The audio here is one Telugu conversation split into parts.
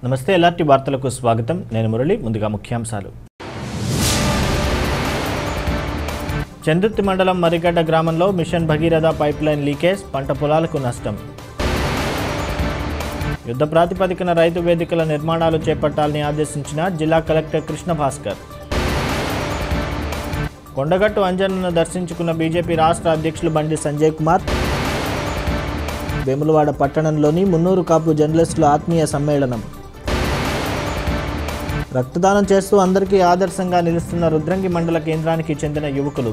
నమస్తే ఎల్ఆర్టీ వార్తలకు స్వాగతం నేను మురళి ముందుగా ముఖ్యాంశాలు చందుర్తి మండలం మరిగడ్డ గ్రామంలో mission Bhagiratha pipeline leakage పంట పొలాలకు నష్టం యుద్ధ ప్రాతిపదికన రైతు వేదికల నిర్మాణాలు చేపట్టాలని ఆదేశించిన జిల్లా కలెక్టర్ కృష్ణ భాస్కర్ కొండగట్టు అంజన్నను దర్శించుకున్న బీజేపీ రాష్ట్ర అధ్యక్షులు బండి సంజయ్ కుమార్ వేములవాడ పట్టణంలోని మున్నూరు కాపు జర్నలిస్టుల ఆత్మీయ సమ్మేళనం రక్తదానం చేస్తూ అందరికీ ఆదర్శంగా నిలుస్తున్న రుద్రంగి మండల కేంద్రానికి చెందిన యువకులు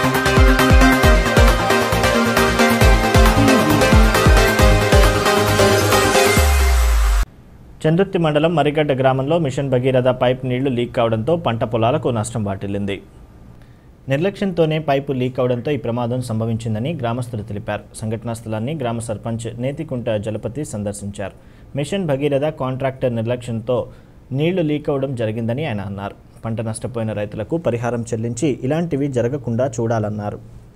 చందుర్తి మండలం మరిగడ్డ గ్రామంలో మిషన్ భగీరథ పైప్ నీళ్లు లీక్ కావడంతో పంట పొలాలకు నష్టం వాటిల్లింది నిర్లక్ష్యంతోనే పైపు లీక్ అవడంతో ఈ ప్రమాదం సంభవించిందని గ్రామస్తులు తెలిపారు సంఘటనా స్థలాన్ని గ్రామ సర్పంచ్ నేతికుంట జలపతి సందర్శించారు మిషన్ భగీరథ కాంట్రాక్టర్ నిర్లక్ష్యంతో నీళ్లు లీక్ అవడం జరిగిందని ఆయన అన్నారు పంట నష్టపోయిన రైతులకు పరిహారం చెల్లించి ఇలాంటివి జరగకుండా చూడాలన్నారు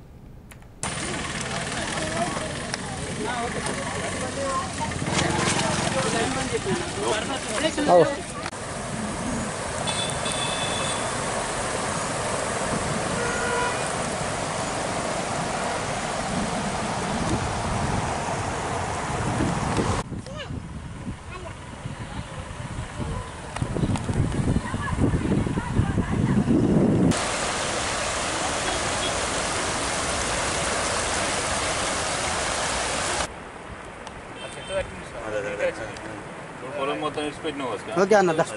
పొలం మొత్తం ఇడిచిపెట్టినావు అసలు ఓకే అన్న దా.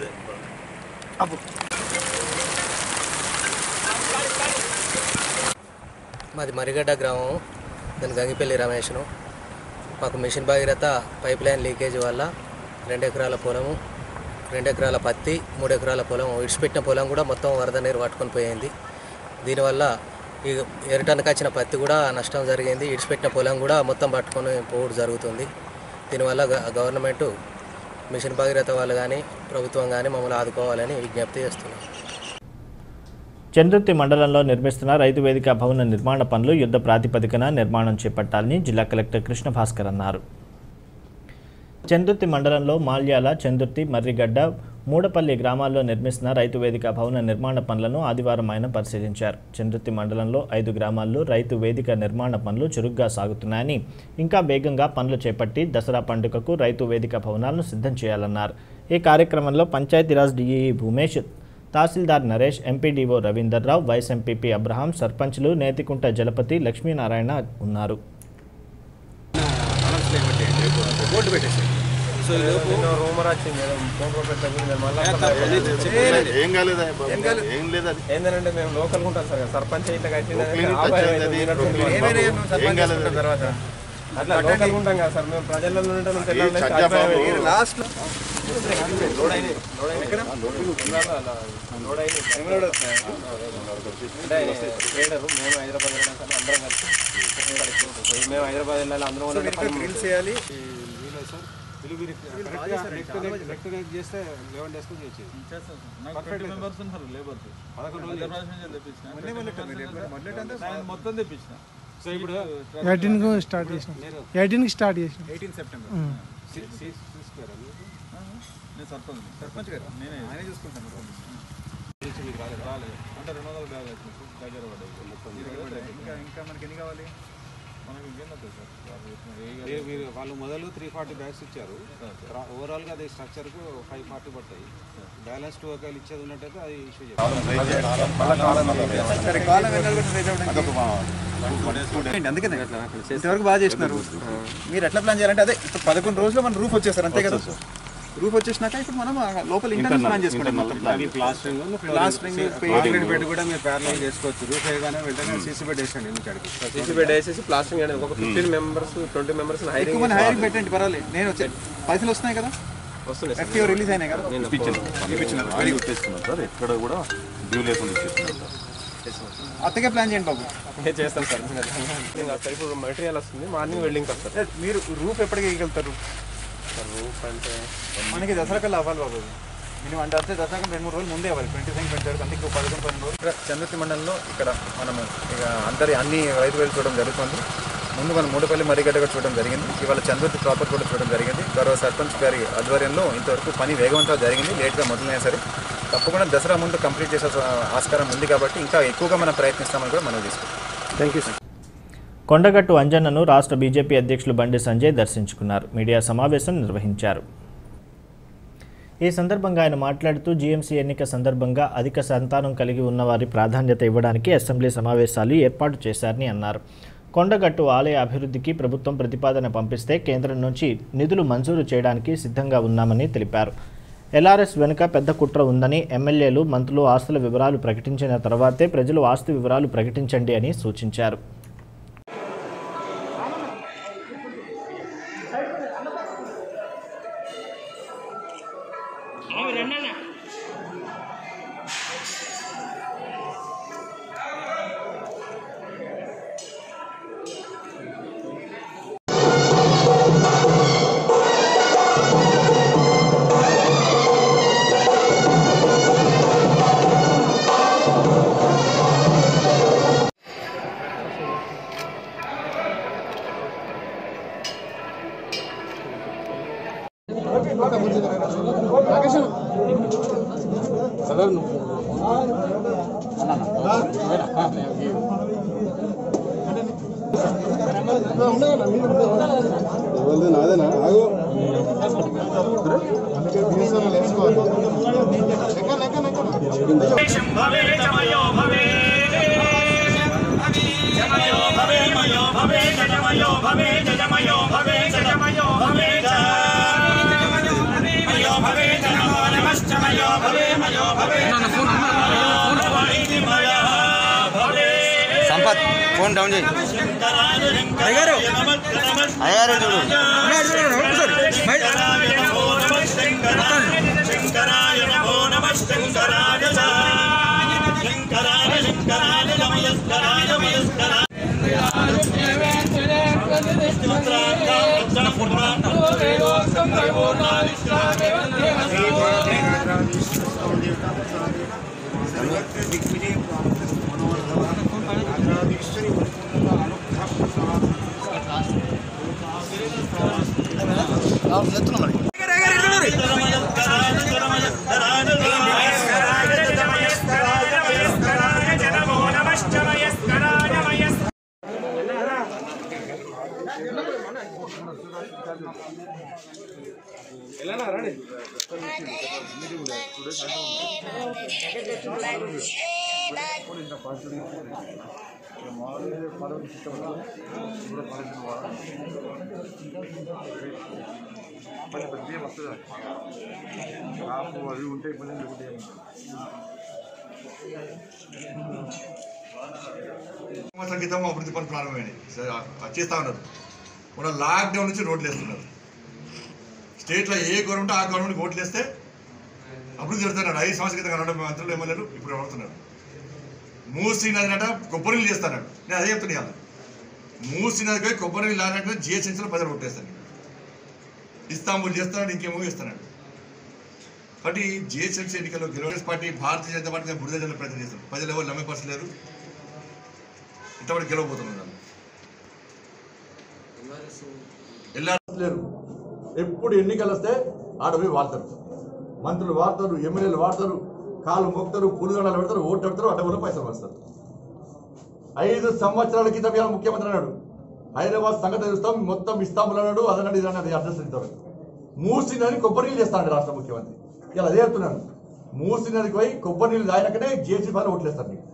మాది మరిగడ్డ గ్రామం దాని గంగిపల్లి రమేష్ను మాకు mission Bhagiratha pipeline leakage వల్ల రెండు ఎకరాల పొలము రెండు ఎకరాల పత్తి మూడు ఎకరాల పొలం ఇడిచిపెట్టిన పొలం కూడా మొత్తం వరద నీరు పట్టుకొని పోయింది దీనివల్ల ఈ ఎరటానికి వచ్చిన పత్తి కూడా నష్టం జరిగింది ఇడిచిపెట్టిన పొలం కూడా మొత్తం పట్టుకొని పోవడం జరుగుతుంది దీనివల్ల గ- గవర్నమెంట్ మిషన్ భగీరథ వాళ్ళు కానీ ప్రభుత్వం కానీ మమ్మల్ని ఆదుకోవాలని విజ్ఞప్తి చేస్తున్నాం చంద్రుతి మండలంలో నిర్మిస్తున్న రైతు వేదిక భవన నిర్మాణ పనులు యుద్ధ ప్రాతిపదికన నిర్మాణం చేపట్టాలని జిల్లా కలెక్టర్ కృష్ణ భాస్కర్ అన్నారు చందుర్తి మండలంలో మాల్యాల చందుర్తి మర్రిగడ్డ మూడపల్లి గ్రామాల్లో నిర్మిస్తున్న రైతు వేదిక భవన నిర్మాణ పనులను ఆదివారం ఆయన పరిశీలించారు చందుర్తి మండలంలో ఐదు గ్రామాల్లో రైతు వేదిక నిర్మాణ పనులు చురుగ్గా సాగుతున్నాయని ఇంకా వేగంగా పనులు చేపట్టి దసరా పండుగకు రైతు వేదిక భవనాలను సిద్ధం చేయాలన్నారు ఈ కార్యక్రమంలో Panchayati Raj DEE Bhoomesh tahsildar Naresh MPDO Ravinder Rao vice MPP Abraham సర్పంచ్లు నేతికుంట జలపతి లక్ష్మీనారాయణ ఉన్నారు బోర్డు పెట్టేసి సో ఈ లోపు ఏం కాలేదా ఏం లేదు అది ఏంటంటే మేము లోకల్ ఉంటాం సార్ సర్పంచ్ ఇట్లా Locally touch అయింది అది. ఏమైనా నువ్వు ఏం సర్పంచ్ కాలేదు చేసుకున్న తర్వాత అట్లా లోకల్ ఉంటాం కదా సార్ మేము ప్రజల్లో ఉంటాం అది చర్చా బాబు. లాస్ట్ మేము హైదరాబాద్ వెళ్ళాం సార్ అందరం కలిసి మేము హైదరాబాద్ వెళ్ళాలి అందరం ఉండాలి. డ్రిల్ చేయాలి మొత్తం తెప్పించిన సో ఇప్పుడు ఎయిటీన్ కు స్టార్ట్ చేసినాం ఎయిటీన్ కి స్టార్ట్ చేసినాం ఎయిటీన్ సెప్టెంబర్ నేను సర్పంచ్ సర్పంచ్ గారు నేనే ఆయనే చూసుకుంటాను రాలేదు రాలేదు అంటే రెండు వందల బ్యాగ్ వచ్చింది దగ్గర పడ్డాయి ఇంకా ఇంకా మనకి ఎన్ని కావాలి మనకి ఇంకేం వస్తుంది సార్ వాళ్ళు చెప్పిన ఏ మీరు వాళ్ళు మొదలు త్రీ ఫార్టీ బ్యాగ్స్ ఇచ్చారు ఓవరాల్గా అది స్ట్రక్చర్కు ఫైవ్ ఫార్టీ పడతాయి బ్యాలెన్స్ టూ ఒకవేళ ఇచ్చేది ఉన్నట్టయితే అది ఇష్యూ సరే కాలం ఎన్నాళ్ళు అందుకనే ఇంతవరకు బాగా చేసినారు మీరు ఎట్లా ప్లాన్ చేయాలంటే అదే ఇప్పుడు పదకొండు రోజులు మన రూఫ్ వచ్చేసారు అంతే కదా రూఫ్ వచ్చేసినాక ఇప్పుడు మనం ఆ లోపల ఇంటర్నల్ ప్లాన్ చేసుకుంటాం మొత్తం ప్లాస్టరింగ్ ప్లాస్టరింగ్ కాంక్రీట్ బెడ్ కూడా మీరు ప్యారల్ చేసుకోవచ్చు రూఫ్ వేయగానే వెంటనే సీసీ బెడ్ వేసండి ఇంటికి సీసీ బెడ్ వేసేసి ప్లాస్టింగ్ అనేది ఒక ఫిఫ్టీన్ మెంబర్స్ ట్వంటీ మెంబర్స్ ఎక్కువ హైరింగ్ మంది హైరింగ్ పెట్టండి పర్వాలేదు నేను వచ్చే పైసలు వస్తున్నాయి కదా వస్తున్నాయి సార్ ఎఫ్టీఓ రిలీజ్ అయినాయి కదా ఇప్పించున్నాం సార్ ఎక్కడ కూడా డ్యూ లేకుండా ఇచ్చేస్తున్నాం సార్ అత్తగే ప్లాన్ చేయండి బాబు నేను చేస్తాం సార్ ఇంకా సార్ ఇప్పుడు మెటీరియల్ వస్తుంది మార్నింగ్ వెల్డింగ్ వస్తారు మీరు రూఫ్ ఎప్పటికి వేయగలుగుతారు సార్ రూఫ్ అంటే మనకి దసరా కల్లా అవ్వాలి బాబు మినిమం అంటే అంతే దసరా రెండు మూడు రోజులు ముందే అవ్వాలి ట్వంటీ సెవెన్ ట్వంటీ అంటే ఇంకో పదకొండు పన్నెండు రోజులు చంద్రతి మండలంలో ఇక్కడ మనము ఇక అందరి అన్ని రైతు వేలు చూడడం జరుగుతుంది ముందు మనం మూడపల్లి మరిగడ్డగా చూడడం జరిగింది ఇవాళ చంద్రుతి ప్రాపర్ కూడా చూడడం జరిగింది గౌరవ సర్పంచ్ గారి ఆధ్వర్యంలో ఇంతవరకు పని వేగవంతంగా జరిగింది లేట్గా మొదలైనా సరే తప్పకుండా దసరా ముందు కంప్లీట్ చేసే ఆస్కారం ఉంది కాబట్టి ఇంకా ఎక్కువగా మనం ప్రయత్నిస్తామని కూడా మనం తీసుకుంటాం థ్యాంక్ యూ సార్ కొండగట్టు అంజన్నను రాష్ట్ర బీజేపీ అధ్యక్షులు బండి సంజయ్ దర్శించుకున్నారు మీడియా సమావేశం నిర్వహించారు ఈ సందర్భంగా ఆయన మాట్లాడుతూ జీఎంసీ ఎన్నిక సందర్భంగా అధిక సంతానం కలిగి ఉన్నవారి ప్రాధాన్యత ఇవ్వడానికి అసెంబ్లీ సమావేశాలు ఏర్పాటు చేశారని అన్నారు కొండగట్టు ఆలయ అభివృద్ధికి ప్రభుత్వం ప్రతిపాదన పంపిస్తే కేంద్రం నుంచి నిధులు మంజూరు చేయడానికి సిద్ధంగా ఉన్నామని తెలిపారు ఎల్ఆర్ఎస్ వెనుక పెద్ద కుట్ర ఉందని ఎమ్మెల్యేలు మంత్రులు ఆస్తుల వివరాలు ప్రకటించిన తర్వాతే ప్రజలు ఆస్తి వివరాలు ప్రకటించండి అని సూచించారు సంపత్ ఫోన్ డౌన్ చేయి అయ్యారు అయ్యారు చూడు సంవత్సరం క్రితం అభివృద్ధి పనులు ప్రారంభమైనాయి సరే, ఆ- చేస్తా ఉన్నారు మన లాక్డౌన్ నుంచి రోడ్లు వేస్తున్నారు స్టేట్లో ఏ గవర్నమెంట్ ఆ గవర్నమెంట్ ఓట్లు వేస్తే అభివృద్ధి జరుగుతున్నాడు ఐదు సంవత్సరాల క్రితం కన్నడ మంత్రులు ఎమ్మెల్యేలు ఇప్పుడు అడుగుతున్నారు మూసీ నది నట కొబ్బరి నీళ్ళు చేస్తాడు నేను అదే చెప్తున్నా ఇవాళ మూసీ నదికి పోయి కొబ్బరి నీళ్ళు లాగినట్టు జిహెచ్ఎంసీలో ప్రజలు ఓట్లేస్తాను ఇస్తాంబుల్ చేస్తున్నాడు ఇంకేమో చేస్తున్నాడు కాబట్టి జిహెచ్ఎంసీ ఎన్నికల్లో Congress party Bharatiya Janata party బురద జనులు ప్రయత్నం చేస్తారు ప్రజలు ఎవరు నమ్మే పరిస్థితి లేరు ఇంతవరకు గెలవబోతున్నారు ఎల్ఆర్ లేరు ఎప్పుడు ఎన్నికలు వస్తే ఆడపోయి వాడతారు మంత్రులు వాడతారు ఎమ్మెల్యేలు వాడతారు కాళ్ళు మోపుతారు పులిగొండలు పెడతారు ఓటు పెడతారు అడ్డగోలు పైసలు వస్తారు ఐదు సంవత్సరాల క్రితం ఇవాళ ముఖ్యమంత్రి అన్నాడు హైదరాబాద్ సంగతి చూస్తాం మొత్తం ఇస్తాంబుల్ అన్నాడు అదన్నాడు ఇది అన్నది అడ్రస్ ఇస్తాడు మూసి నది కొబ్బరి నీళ్ళు చేస్తాడు రాష్ట్ర ముఖ్యమంత్రి ఇలా అదే చెప్తున్నాను మూసి నదికి పోయి కొబ్బరి నీళ్ళు తాగినాకనే జేసీ పైన ఓట్లేస్తారు నీకు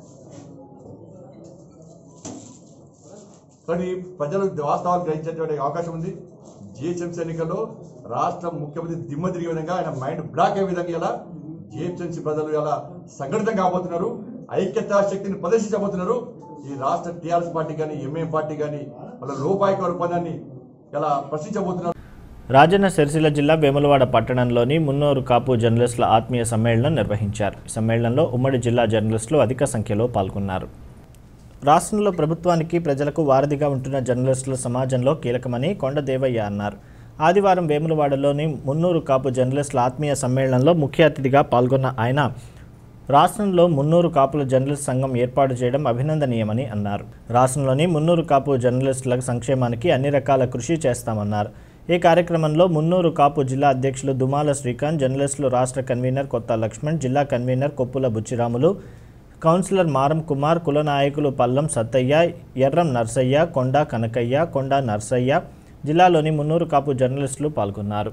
కానీ ప్రజలు వాస్తవాలు గ్రహించేటువంటి అవకాశం ఉంది జిహెచ్ఎంసీ ఎన్నికల్లో రాష్ట్ర ముఖ్యమంత్రి దిమ్మ తిరిగే విధంగా ఆయన మైండ్ బ్లాక్ అయ్యే విధంగా ఇలా జిహెచ్ఎంసీ ప్రజలు ఇలా సంఘటితం కాబోతున్నారు ఐక్యతా శక్తిని ప్రదర్శించబోతున్నారు ఈ రాష్ట్ర టీఆర్ఎస్ పార్టీ కానీ ఎంఏం పార్టీ కానీ వాళ్ళ రూపాయిక ఒప్పందాన్ని ఇలా ప్రశ్నించబోతున్నారు రాజన్న సిరిసిల్ల జిల్లా వేములవాడ పట్టణంలోని మున్నూరు కాపు జర్నలిస్టుల ఆత్మీయ సమ్మేళనం నిర్వహించారు ఈ సమ్మేళనంలో ఉమ్మడి జిల్లా జర్నలిస్టులు అధిక సంఖ్యలో పాల్గొన్నారు రాష్ట్రంలో ప్రభుత్వానికి ప్రజలకు వారధిగా ఉంటున్న జర్నలిస్టుల సమాజంలో కీలకమని కొండదేవయ్య అన్నారు ఆదివారం వేములవాడలోని మున్నూరు కాపు జర్నలిస్టుల ఆత్మీయ సమ్మేళనంలో ముఖ్య అతిథిగా పాల్గొన్న ఆయన రాష్ట్రంలో మున్నూరు కాపుల జర్నలిస్ట్ సంఘం ఏర్పాటు చేయడం అభినందనీయమని అన్నారు రాష్ట్రంలోని మున్నూరు కాపు జర్నలిస్టుల సంక్షేమానికి అన్ని రకాల కృషి చేస్తామన్నారు ఈ కార్యక్రమంలో మున్నూరు కాపు జిల్లా అధ్యక్షులు దుమాల శ్రీకాంత్ జర్నలిస్టులు రాష్ట్ర కన్వీనర్ కొత్త లక్ష్మణ్ జిల్లా కన్వీనర్ కొప్పుల బుచ్చిరాములు కౌన్సిలర్ మారం కుమార్ కుల నాయకులు పల్లం సత్తయ్య ఎర్రం నర్సయ్య కొండ కనకయ్య కొండ నర్సయ్య జిల్లాలోని మున్నూరు కాపు జర్నలిస్టులు పాల్గొన్నారు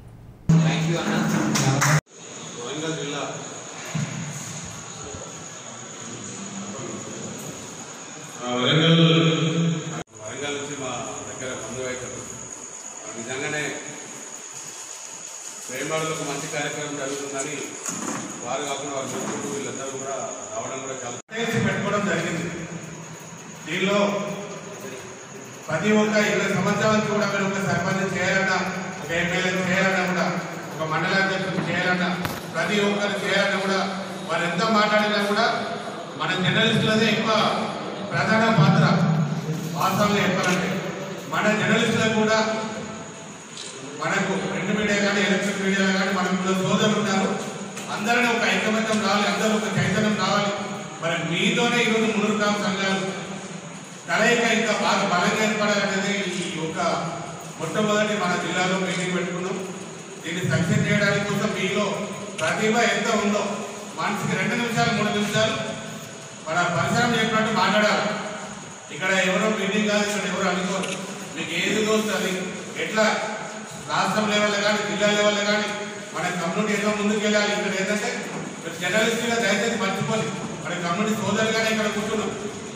వరంగల్ జిల్లా ఆ, వరంగల్ వరంగల్ నుంచి మా దగ్గర బంధువైకలు నిజంగానే ప్రేమలకు మంచి కార్యక్రమం జరుగుతుందని వారు కాకుండా వారి మిత్రులు వీళ్ళందరూ కూడా రావడం కూడా చాలా చేసి పెట్టుకోవడం జరిగింది దీనిలో ప్రతి ఒక్క ఇరవై సంవత్సరాలకు కూడా మీరు ఒక సర్పంచ్ చేయాలన్నా ఒక ఎమ్మెల్యే చేయాలన్నా కూడా ఒక మండలాధ్యక్షుడు చేయాలన్నా ప్రతి ఒక్కరు చేయాలన్నా కూడా వారు ఎంత మాట్లాడినా కూడా మన జర్నలిస్టులదే ఎక్కువ ప్రధాన పాత్ర వాస్తవంగా చెప్పాలంటే మన జర్నలిస్టులకు కూడా మనకు ప్రింట్ మీడియా కానీ ఎలక్ట్రిక్ మీడియా కానీ మనకు సోదరులు ఉన్నారు అందరినీ ఒక ఐకమత్యం రావాలి అందరూ ఒక చైతన్యం రావాలి మరి మీతోనే ఈరోజు మునురుకాం సంఘాలు కలయిక ఇంకా బాగా బలంగా ఏర్పడాలనేది ఈ యొక్క మొట్టమొదటి మన జిల్లాలో మీటింగ్ పెట్టుకున్నాం దీన్ని సక్సెస్ చేయడానికి కోసం మీలో ప్రతిభ ఎంత ఉందో మనిషికి రెండు నిమిషాలు మూడు నిమిషాలు మన పరిసరం చెప్పినట్టు మాట్లాడాలి ఇక్కడ ఎవరో మీటింగ్ కాదు ఇక్కడ ఎవరు అనుకోరు మీకు ఏది తోస్తుంది ఎట్లా రాష్ట్రం లెవెల్లో కానీ జిల్లా లెవెల్లో కానీ మన కమ్యూనిటీ ఎట్లా ముందుకు వెళ్ళాలి ఇక్కడ ఏంటంటే జర్నలిస్ట్గా దయచేసి మర్చిపోయి మన కమ్యూనిటీ సోదరుగానే ఇక్కడ కూర్చున్నాం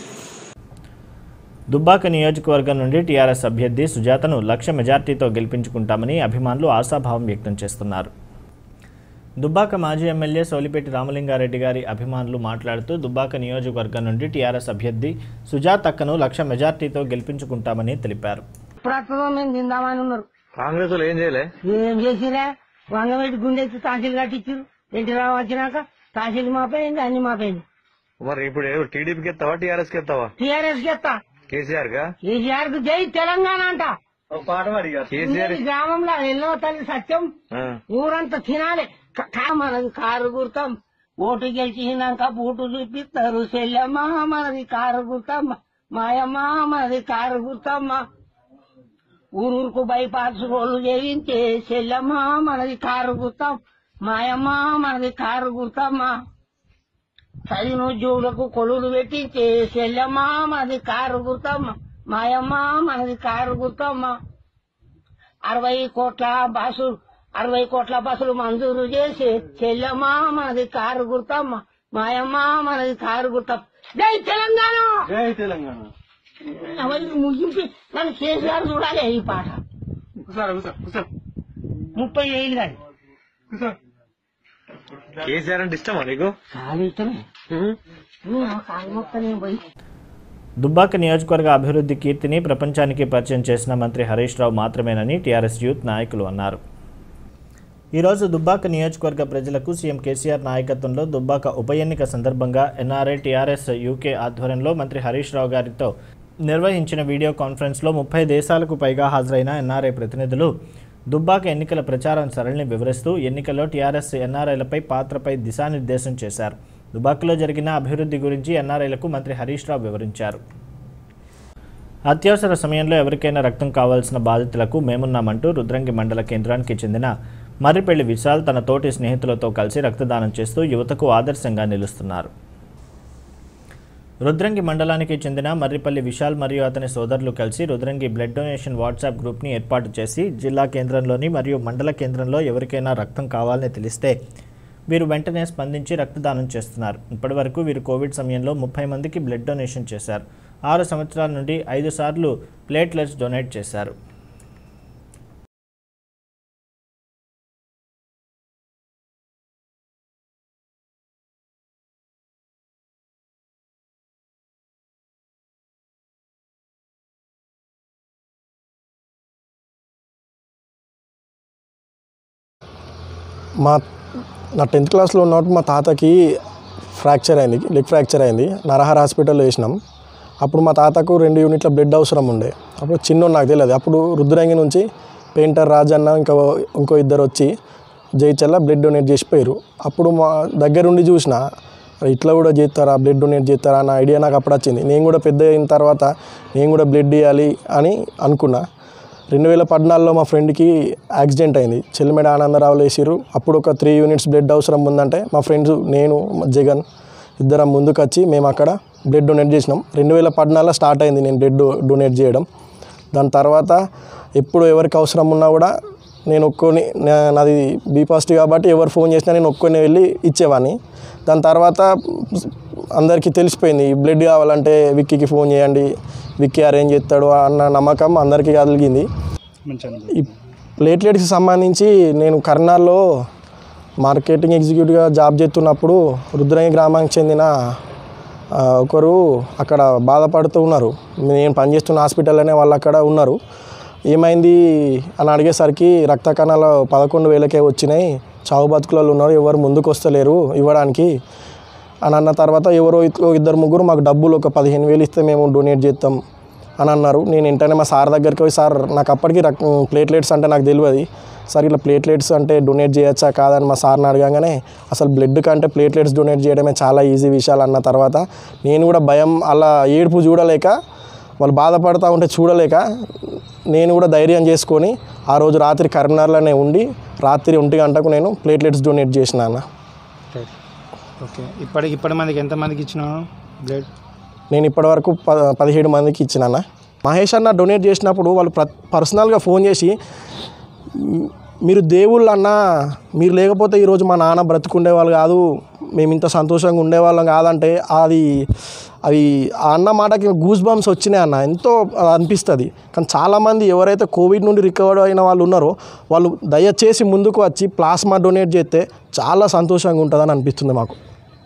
దుబ్బాక నియోజకవర్గం నుండి టీఆర్ఎస్ అభ్యర్థి సుజాతను లక్ష మెజార్టీతో గెలిపించుకుంటామని అభిమానులు ఆశాభావం వ్యక్తం చేస్తున్నారు దుబ్బాక మాజీ ఎమ్మెల్యే సోలిపేటి రామలింగారెడ్డి గారి అభిమానులు మాట్లాడుతూ దుబ్బాక నియోజకవర్గం నుండి టీఆర్ఎస్ అభ్యర్థి సుజాతక్కను లక్ష మెజార్టీతో గెలిపించుకుంటామని తెలిపారు ప్రస్తుతం మేము తిందామని ఉన్నారు కాంగ్రెస్ వాళ్ళు ఏం చేయలే ఏం చేసిరా వంగబెట్టి గుండెత్తి తహసీల్ కట్టించారు ఇంటి రావు వచ్చినాక తహసీల్ మాపోయింది అన్ని మాపోయింది మరి ఇప్పుడు టీడీపీకి ఎత్తావా టీఆర్ఎస్ కి ఎత్తావా టీఆర్ఎస్ కెత్తా కేసీఆర్ గా కేసీఆర్ కు జై తెలంగాణ అంట కేసీఆర్ ఈ గ్రామంలో ఎన్నో తల్లి సత్యం ఆ. ఊరంతా తినాలి క- కా- మనది కారు గుర్తాం ఓటు గెలిచినాక బూటు చూపిస్తారు చెల్లెమ్మ మనది కారు గుర్తమ్మ మాయమ్మ మనది కారు గుర్తమ్మ ఊరూరుకు బైపాస్ రోడ్లు చేయించే చెల్లెమ్మ మనది కారు గుర్తాం మాయమ్మ మనది కారు గుర్తమ్మ చదివిన ఉద్యోగులకు కొలువులు పెట్టించే చెల్లెమ్మ మనది కారు గుర్తమ్మ మాయమ్మ మనది కారు గుర్తమ్మ అరవై కోట్ల బస్సు అరవై కోట్ల బస్సులు మంజూరు చేసి చెల్లెమ్మ మనది కారు గుర్తమ్మ మాయమ్మ మనది కారు గుర్తమ్మ జై తెలంగాణ జై తెలంగాణ ఎవరికి ముగింపు నన్ను కేసీఆర్ చూడాలి ఈ పాట ముప్పై ఏళ్ళు కానీ కేసీఆర్ అంటే ఇష్టమా నీకు చాలా ఇష్టమే నేను కాలు మొక్కనే పోయి దుబ్బాక నియోజకవర్గ అభివృద్ధి కీర్తిని ప్రపంచానికి పరిచయం చేసిన మంత్రి హరీష్ రావు మాత్రమేనని టీఆర్ఎస్ యూత్ నాయకులు అన్నారు ఈరోజు దుబ్బాక నియోజకవర్గ ప్రజలకు సీఎం కేసీఆర్ నాయకత్వంలో దుబ్బాక ఉప ఎన్నిక సందర్భంగా ఎన్ఆర్ఐ టీఆర్ఎస్ యూకే ఆధ్వర్యంలో మంత్రి హరీష్ రావు గారితో నిర్వహించిన వీడియో కాన్ఫరెన్స్లో ముప్పై దేశాలకు పైగా హాజరైన ఎన్ఆర్ఐ ప్రతినిధులు దుబ్బాక ఎన్నికల ప్రచారం సరళిని వివరిస్తూ ఎన్నికల్లో టీఆర్ఎస్ ఎన్ఆర్ఐలపై పాత్రపై దిశానిర్దేశం చేశారు దుబ్బాకలో జరిగిన అభివృద్ధి గురించి ఎన్ఆర్ఐలకు మంత్రి హరీష్ రావు వివరించారు అత్యవసర సమయంలో ఎవరికైనా రక్తం కావాల్సిన బాధితులకు మేమున్నామంటూ రుద్రంగి మండల కేంద్రానికి చెందిన మర్రిపెళ్లి విశాల్ తన తోటి స్నేహితులతో కలిసి రక్తదానం చేస్తూ యువతకు ఆదర్శంగా నిలుస్తున్నారు రుద్రంగి మండలానికి చెందిన మర్రిపల్లి విశాల్ మరియు అతని సోదరులు కలిసి రుద్రంగి బ్లడ్ డొనేషన్ వాట్సాప్ గ్రూప్ని ఏర్పాటు చేసి జిల్లా కేంద్రంలోని మరియు మండల కేంద్రంలో ఎవరికైనా రక్తం కావాలని తెలిస్తే వీరు వెంటనే స్పందించి రక్తదానం చేస్తున్నారు ఇప్పటివరకు వీరు కోవిడ్ సమయంలో ముప్పై మందికి బ్లడ్ డొనేషన్ చేశారు ఆరు సంవత్సరాల నుండి ఐదు సార్లు ప్లేట్లెట్స్ డొనేట్ చేశారు మా నా టెన్త్ క్లాస్లో ఉన్నప్పుడు మా తాతకి ఫ్రాక్చర్ అయింది లెగ్ ఫ్రాక్చర్ అయింది నరహర హాస్పిటల్లో వేసినాం అప్పుడు మా తాతకు రెండు యూనిట్ల బ్లడ్ అవసరం ఉండే అప్పుడు చిన్న నాకు తెలియదు అప్పుడు రుద్రంగి నుంచి పెయింటర్ రాజన్న ఇంకా ఇంకో ఇద్దరు వచ్చి జైచల్ల బ్లడ్ డొనేట్ చేసిపోయారు అప్పుడు మా దగ్గరుండి చూసిన ఇట్లా కూడా చేస్తారా బ్లడ్ డొనేట్ చేస్తారా అన్న ఐడియా నాకు అప్పుడు వచ్చింది నేను కూడా పెద్ద అయిన తర్వాత నేను కూడా బ్లడ్ ఇవ్వాలి అని అనుకున్నా రెండు వేల పద్నాలుగులో మా ఫ్రెండ్కి యాక్సిడెంట్ అయింది చెల్లిమెడ ఆనందరావులు వేసిరు అప్పుడు ఒక త్రీ యూనిట్స్ బ్లడ్ అవసరం ఉందంటే మా ఫ్రెండ్స్ నేను జగన్ ఇద్దరం ముందుకు వచ్చి మేము అక్కడ బ్లడ్ డొనేట్ చేసినాం రెండు వేల పద్నాలుగులో స్టార్ట్ అయింది నేను బ్లడ్ డొనేట్ చేయడం దాని తర్వాత ఎప్పుడు ఎవరికి అవసరం ఉన్నా కూడా నేను ఒక్కొని నా- నాది బీ పాజిటివ్ కాబట్టి ఎవరు ఫోన్ చేసినా నేను ఒక్కొని వెళ్ళి ఇచ్చేవాడిని దాని తర్వాత అందరికీ తెలిసిపోయింది బ్లడ్ కావాలంటే విక్కీకి ఫోన్ చేయండి విక్కీ అరేంజ్ చేస్తాడు అన్న నమ్మకం అందరికీ కలిగింది ఈ ప్లేట్లెట్స్కి సంబంధించి నేను కర్నాల్లో మార్కెటింగ్ ఎగ్జిక్యూటివ్గా జాబ్ చేస్తున్నప్పుడు రుద్రంగి గ్రామానికి చెందిన ఆ, ఒకరు అక్కడ బాధపడుతూ ఉన్నారు నేను పనిచేస్తున్న హాస్పిటల్లోనే వాళ్ళు అక్కడ ఉన్నారు ఏమైంది అని అడిగేసరికి రక్త కణాలు పదకొండు వేలకే వచ్చినాయి చావు బతుకులలో ఉన్నారు ఎవరు ముందుకు వస్తలేరు ఇవ్వడానికి అని అన్న తర్వాత ఎవరో ఇద్దరు- ఇద్దరు ముగ్గురు మాకు డబ్బులు ఒక పదిహేను వేలు ఇస్తే మేము డొనేట్ చేస్తాం అని అన్నారు నేను వెంటనే మా సార్ దగ్గరికి పోయి సార్ నాకు అప్పటికి రక్ ప్లేట్లెట్స్ అంటే నాకు తెలియదు సార్ ఇలా ప్లేట్లెట్స్ అంటే డొనేట్ చేయొచ్చా కాదని మా సార్ని అడగగానే అసలు బ్లడ్ కంటే ప్లేట్లెట్స్ డొనేట్ చేయడమే చాలా ఈజీ విషయాలు అన్న తర్వాత నేను కూడా భయం అలా ఏడుపు చూడలేక వాళ్ళు బాధపడతా ఉంటే చూడలేక నేను కూడా ధైర్యం చేసుకొని ఆ రోజు రాత్రి కరీంనగర్లోనే ఉండి రాత్రి ఒంటి గంటకు నేను ప్లేట్లెట్స్ డొనేట్ చేసిన అన్న ఓకే ఇప్పటికి ఇప్పటి మందికి ఎంతమందికి ఇచ్చినావు బ్లడ్ నేను ఇప్పటివరకు ప పదిహేడు మందికి ఇచ్చినాన్న మహేష్ అన్న డొనేట్ చేసినప్పుడు వాళ్ళు ప్ర పర్సనల్గా ఫోన్ చేసి "మ్, మీరు దేవుళ్ళు అన్న మీరు లేకపోతే ఈరోజు మా నాన్న బ్రతుకుండేవాళ్ళు కాదు మేము ఇంత సంతోషంగా ఉండేవాళ్ళం కాదంటే అది అవి ఆ అన్న మాటకి గూస్ బంప్స్ వచ్చినాయి అన్న ఎంతో అనిపిస్తుంది కానీ చాలామంది ఎవరైతే కోవిడ్ నుండి రికవర్ అయిన వాళ్ళు ఉన్నారో వాళ్ళు దయచేసి ముందుకు వచ్చి ప్లాస్మా డొనేట్ చేస్తే చాలా సంతోషంగా ఉంటుందని అనిపిస్తుంది మాకు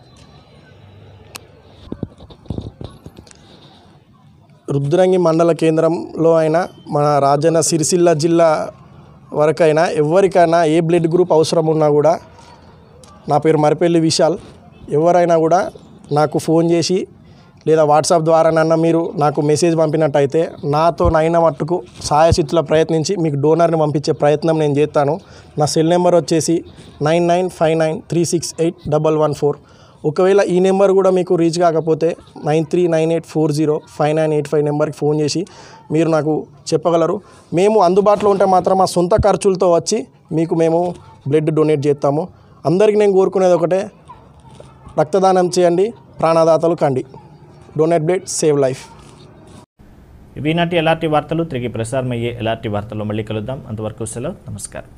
రుద్రంగి మండల కేంద్రంలో అయినా మన రాజన్న సిరిసిల్ల జిల్లా వరకైనా ఎవరికైనా ఏ బ్లడ్ గ్రూప్ అవసరం ఉన్నా కూడా నా పేరు మరిపెల్లి విశాల్ ఎవరైనా కూడా నాకు ఫోన్ చేసి లేదా వాట్సాప్ ద్వారానన్నా మీరు నాకు మెసేజ్ పంపినట్టయితే నాతో నైన మట్టుకు సాయశిత్తుల ప్రయత్నించి మీకు డోనర్ని పంపించే ప్రయత్నం నేను చేస్తాను నా సెల్ నెంబర్ వచ్చేసి nine nine five nine three six eight double one four ఒకవేళ ఈ నెంబర్ కూడా మీకు రీచ్ కాకపోతే nine three nine eight four zero five nine eight five నెంబర్కి ఫోన్ చేసి మీరు నాకు చెప్పగలరు మేము అందుబాటులో ఉంటే మాత్రం మా సొంత ఖర్చులతో వచ్చి మీకు మేము బ్లడ్ డొనేట్ చేస్తాము అందరికీ నేను కోరుకునేది ఒకటే రక్తదానం చేయండి ప్రాణదాతలు కండి డొనేట్ బ్లడ్ సేవ్ లైఫ్ ఈనాటి ఎలాంటి వార్తలు తిరిగి ప్రసారమయ్యే ఎలాంటి వార్తలు మళ్ళీ కలుద్దాం అంతవరకు సెలవు నమస్కారం